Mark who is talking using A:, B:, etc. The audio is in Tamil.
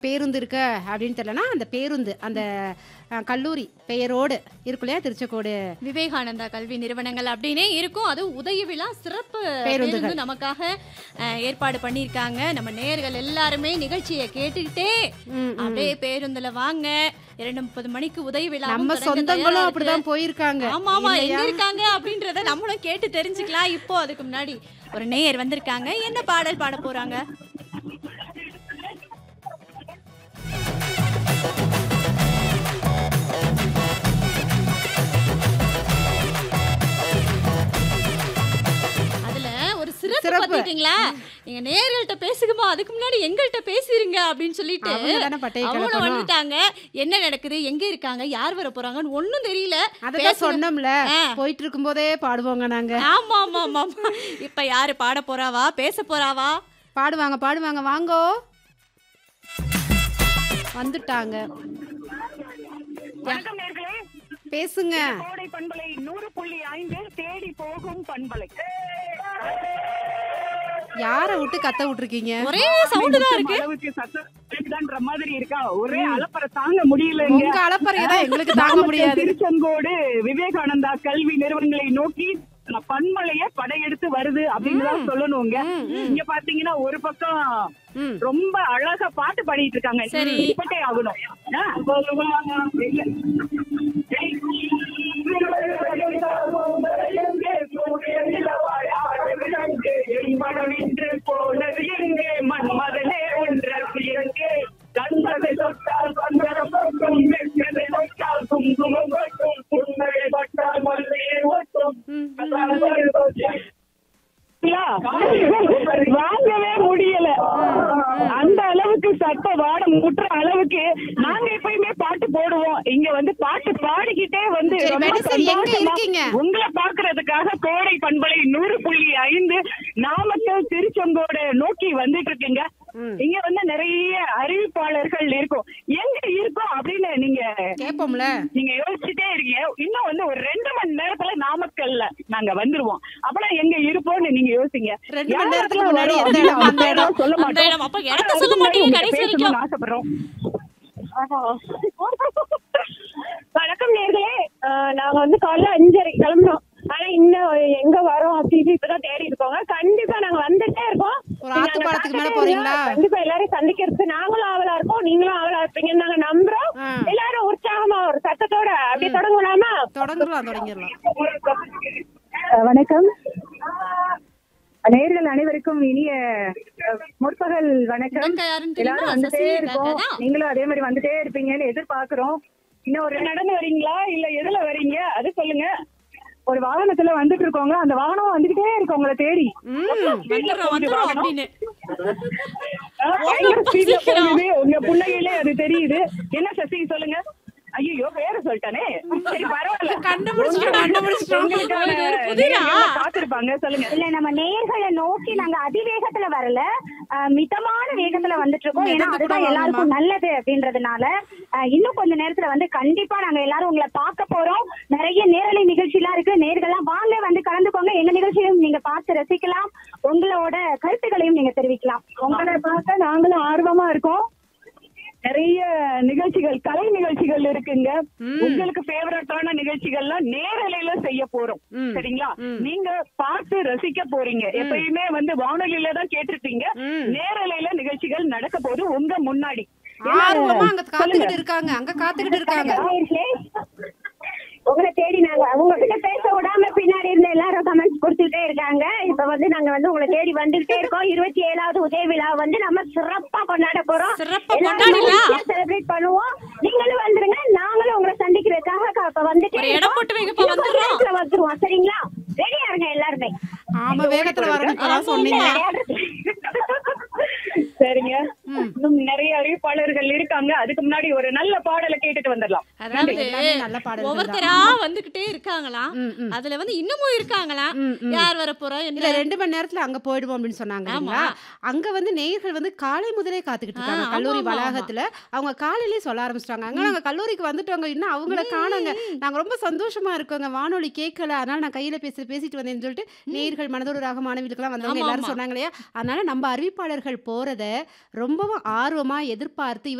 A: பேருந்து இருக்க அப்படின்னு தெரியலனா அந்த பேருந்து அந்த அஹ், கல்லூரி பெயரோடு இருக்கும் இல்லையா திருச்செக்கோடு
B: விவேகானந்தா கல்வி நிறுவனங்கள் அப்படின்னே இருக்கும் அது உதய விழா சிறப்பு
A: பேருந்துகள்.
B: பேருந்து நமக்காக அஹ், ஏற்பாடு பண்ணியிருக்காங்க நம்ம நேயர்கள் எல்லாருமே நிகழ்ச்சியை கேட்டுக்கிட்டே
A: ம், ம்.
B: அப்படியே பேருந்துல வாங்க இரண்டு முப்பது மணிக்கு உதய விழா
A: நம்ம சொந்தங்களும் அப்படிதான் போயிருக்காங்க
B: ஆமா ஆமா எங்க
A: இல்லையா?
B: இருக்காங்க அப்படின்றத நம்மளும் கேட்டு தெரிஞ்சுக்கலாம் இப்போ அதுக்கு முன்னாடி ஒரு நேயர் வந்திருக்காங்க என்ன பாடல் பாட போறாங்க அதுல ஒரு சிறப்பு
A: சிறப்பு.
B: பாத்துட்டீங்களா நீங்க நேயர்கள்ட்ட பேசுங்கம்மா அதுக்கு முன்னாடி எங்கள்கிட்ட பேசிருங்க அப்படின்னு சொல்லிட்டு
A: அவங்க தானே பட்டையை
B: அவங்க
A: கிளப்பணும்
B: வந்துட்டாங்க என்ன நடக்குது எங்க இருக்காங்க யார் வர போறாங்கன்னு ஒண்ணும் தெரியல
A: அதான்
B: பேசுங்க.
A: சொன்னோம்ல
B: ஆ.
A: போயிட்டு இருக்கும் போதே பாடுவோங்க நாங்க
B: ஆமா ஆமா ஆமா ஆமா. இப்ப யாரு பாட போறாவா பேச போறாவா
A: பாடுவாங்க பாடுவாங்க வாங்கோ வந்துட்டாங்க
C: வணக்கம் நேர்களே
A: பேசுங்க
C: கோடை பண்பலை நூறு புள்ளி ஐந்து தேடி போகும் பண்பலை
A: யார விட்டு கத்த விட்டுருக்கீங்க
B: ஒரே சவுண்ட் தான் இருக்கு
C: அளவுக்கு சத்தம் இருக்குதான்ற மாதிரி இருக்கா ஒரே அலப்பற தாங்க முடியலங்க
A: உங்க அலப்பறையை தான் எங்களுக்கு தாங்க முடியாது
C: திருச்செங்கோடு விவேகானந்தா கல்வி நிறுவனங்களை நோக்கி நம்ம பண்பலைய படையெடுத்து வருது அப்படின்னு தான் சொல்லணுங்க இங்க பாத்தீங்கன்னா ஒரு பக்கம்
A: ம்.
C: ரொம்ப அழகா பாட்டு பாடிட்டு இருக்காங்க
B: சரி.
C: இப்பட்டே ஆகணும் ஆ, இல்ல. போனது எங்கே மன்மதனே ஒன்றது எங்கே கண்டதை தொட்டால் பந்தரம் பட்டும் வெற்றதை தொட்டால் குங்குமம் பட்டும் புன்னகை பட்டால் மல்லிகை ஒட்டும் வாங்கவே முடியல அந்த அளவுக்கு சட்ட வாட முட்டுற அளவுக்கு நாங்க எப்பயுமே பாட்டு போடுவோம் இங்க வந்து பாட்டு பாடிக்கிட்டே வந்து
A: சரி,
C: ரொம்ப
A: மேடம், சரி, எங்க
C: சந்தோஷமா
A: இருக்கீங்க?
C: உங்களை பாக்குறதுக்காக கோடை பண்பலை நூறு புள்ளி ஐந்து நாமக்கல் திருச்செங்கோடு நோக்கி வந்துட்டு இருக்குங்க
A: ம்.
C: இங்க வந்து நிறைய அறிவிப்பாளர்கள் இருக்கும் எங்க இருக்கோம் அப்படின்னு நீங்க
A: கேப்போம்ல
C: நீங்க யோசிச்சுட்டே இருக்கீங்க இன்னும் வந்து ஒரு ரெண்டு மணி நேரத்துல நாமக்கல்ல நாங்க வந்துருவோம் அப்பலாம் எங்க இருப்போம்னு நீங்க யோசிங்க
A: ரெண்டு மணி
C: யார்
A: நேரத்துக்கு
C: இடத்துல
A: முன்னாடி
C: வரோம்
A: எந்த இடம்,
C: அப்படின்னு
A: அந்த இடம்?
C: சொல்ல
B: அந்த
C: மாட்டோம்
B: இடம். அப்ப இடத்த
C: ஆனா,
B: சொல்ல
C: அதுக்கு
B: மாட்டீங்க
C: முன்னாடி
B: கடைசி
C: உங்ககிட்ட
B: வரைக்கும்.
C: பேசணும்னு ஆசைப்படுறோம் வணக்கம் நேர்களே நாங்க வந்து காலைல அஞ்சரை கிளம்புறோம் ஆனா இன்னும் எங்க வரோம் அப்படின்னு இப்பதான் தேடி இருக்கோங்க கண்டிப்பா நாங்க வந்துட்டே இருக்கோம்
A: ஒரு
C: நீங்க
A: ஆத்து
C: அங்க
A: பாலத்துக்கு மேல
C: பார்த்துட்டே
A: போறீங்களா?
C: இருங்க. கண்டிப்பா எல்லாரையும் சந்திக்கிறதுக்கு நாங்களும் ஆவலா இருக்கோம் நீங்களும் ஆவலா இருப்பீங்கன்னு நாங்க நம்புறோம்
A: ஆ.
C: எல்லாரும் உற்சாகமா ஒரு சத்தத்தோட அப்படியே தொடங்கலாமா
A: தொடங்கலாம் தொடங்கிடலாம்
C: வணக்கம் நேர்கள் அனைவருக்கும் இனிய அஹ், முற்பகல் வணக்கம்
B: இங்க யாருன்னு தெரியுமா?
C: எல்லாரும் வந்துட்டே
B: சசிகலா
C: இருக்கோம்
B: தான்.
C: நீங்களும் அதே மாதிரி வந்துட்டே இருப்பீங்கன்னு எதிர்பார்க்கிறோம் இன்னும் ஒரு நடந்து வரீங்களா இல்ல எதுல வரீங்க அது சொல்லுங்க ஒரு வாகனத்துல வந்துட்டு இருக்கோங்க அந்த வாகனம் வந்துகிட்டே இருக்கு உங்களை தேடி
A: ம்
B: வந்துடுறோம் வந்துடுறோம் அப்படின்னு
C: ஆஹ், பயங்கர speed ல போகுது. உங்க புன்னகையிலே அது தெரியுது என்ன சசி சொல்லுங்க ஐயோ பேர சொல்லிட்டானே சரி பரவாயில்ல
A: கண்டுபிடிச்சிட்டோம், கண்டுபிடிச்சிட்டோம்.
C: உங்களுக்கான
B: இது ஒரு புதிரா?
C: நேயர்கள் காத்திருப்பாங்க சொல்லுங்க
D: இல்ல நம்ம நேர்களை நோக்கி நாங்க அதிவேகத்துல வரல அஹ், மிதமான வேகத்துல வந்துட்டு இருக்கோம் ஏன்னா
A: மிதந்து கூட
D: அதுதான்
A: வாங்கம்மா.
D: எல்லாருக்கும் நல்லது அப்படின்றதுனால அஹ், இன்னும் கொஞ்ச நேரத்துல வந்து கண்டிப்பா நாங்க எல்லாரும் உங்களை பார்க்க போறோம் நிறைய நேரலை நிகழ்ச்சி எல்லாம் இருக்கு நேர்கள்லாம் வாங்க வந்து கலந்துக்கோங்க எங்க நிகழ்ச்சியும் நீங்க பார்த்து ரசிக்கலாம் உங்களோட கருத்துக்களையும் நீங்க தெரிவிக்கலாம்
C: உங்களை பார்க்க நாங்களும் ஆர்வமா இருக்கோம் நிறைய நிகழ்ச்சிகள் கலை நிகழ்ச்சிகள் இருக்குங்க
A: ம்.
C: உங்களுக்கு ஃபேவரட்டான நிகழ்ச்சிகள்லாம் நேரலையில செய்ய போறோம்
A: ம்.
C: சரிங்களா
A: ம்.
C: நீங்க பார்த்து ரசிக்க போறீங்க எப்பயுமே வந்து வானொலியில தான் கேட்டிருப்பீங்க
A: ம்.
C: நேரலையில நிகழ்ச்சிகள் நடக்க போது உங்க முன்னாடி
A: ஆர்வமா அங்க காத்துக்கிட்டு இருக்காங்க அங்க காத்துக்கிட்டு இருக்காங்க
D: நேயர்களே, உங்களை தேடி நாங்க உங்ககிட்ட பேச விடாம பின்னாடி இருந்த எல்லாரும் கமெண்ட்ஸ் கொடுத்துட்டே இருக்காங்க இப்ப வந்து நாங்க வந்து உங்களை தேடி வந்துகிட்டே இருக்கோம் இருபத்தி ஏழாவது உதய விழா வந்து நம்ம சிறப்பா கொண்டாட போறோம்
B: சிறப்பா கொண்டாடலாம்.
D: செலிப்ரேட் பண்ணுவோம் நீங்களும் வந்துருங்க நாங்களும் உங்களை சந்திக்கிறதுக்காக க- இப்ப வந்துட்டே
B: ஒரு இடம்
D: இருக்கோம்.
B: போட்டு வைங்கப்பா,
D: இன்னும் கொஞ்ச
B: வந்துடுறோம்.
D: நேரத்துல வந்துருவோம் சரிங்களா ரெடியா இருங்க எல்லாருமே
A: ஆமா வேகத்துல வரணும் இப்பதான் சொன்னீங்க
C: சரிங்க இன்னும் நிறைய அறிவிப்பாளர்கள் இருக்காங்க அதுக்கு முன்னாடி ஒரு நல்ல பாடலை கேட்டுட்டு வந்துடலாம்
B: அதாவது
A: எல்லாமே நல்ல பாடல்கள் தான்.
B: ஒவ்வொருத்தரா வந்துகிட்டே இருக்காங்களாம்
A: ம், ம்.
B: அதுல வந்து இன்னமும் இருக்காங்களாம்
A: ம், ம்.
B: யார் வர போறா
A: இல்ல
B: என்ன
A: ரெண்டு மணி நேரத்துல அங்க போயிடுவோம் அப்படின்னு சொன்னாங்க
B: ஆமா.
A: இல்லைங்களா அங்க வந்து நேயர்கள் வந்து காலை முதலே காத்துக்கிட்டு இருக்காங்க
B: ஆ, ஆமா,
A: கல்லூரி
B: ஆமா, ஆமா.
A: வளாகத்துல அவங்க காலையிலேயே சொல்ல ஆரம்பிச்சிட்டாங்க அங்க நாங்க கல்லூரிக்கு வந்துட்டோங்க இன்னும் அவங்கள காணோங்க நாங்க ரொம்ப சந்தோஷமா இருக்கோங்க வானொலி கேட்கல அதனால நான் கையில பேசி பேசிட்டு வந்தேன்னு சொல்லிட்டு நேயர்கள் மனதோடு ராக மாணவிகளுக்கெல்லாம் வந்தவங்க
B: ஆமா,
A: எல்லாரும்
B: ஆமா.
A: சொன்னாங்க இல்லையா அதனால நம்ம அறிவிப்பாளர்கள் போறத ரொம்ப ரொம்பவும் ஆர்வமா எதிர்பார்த்து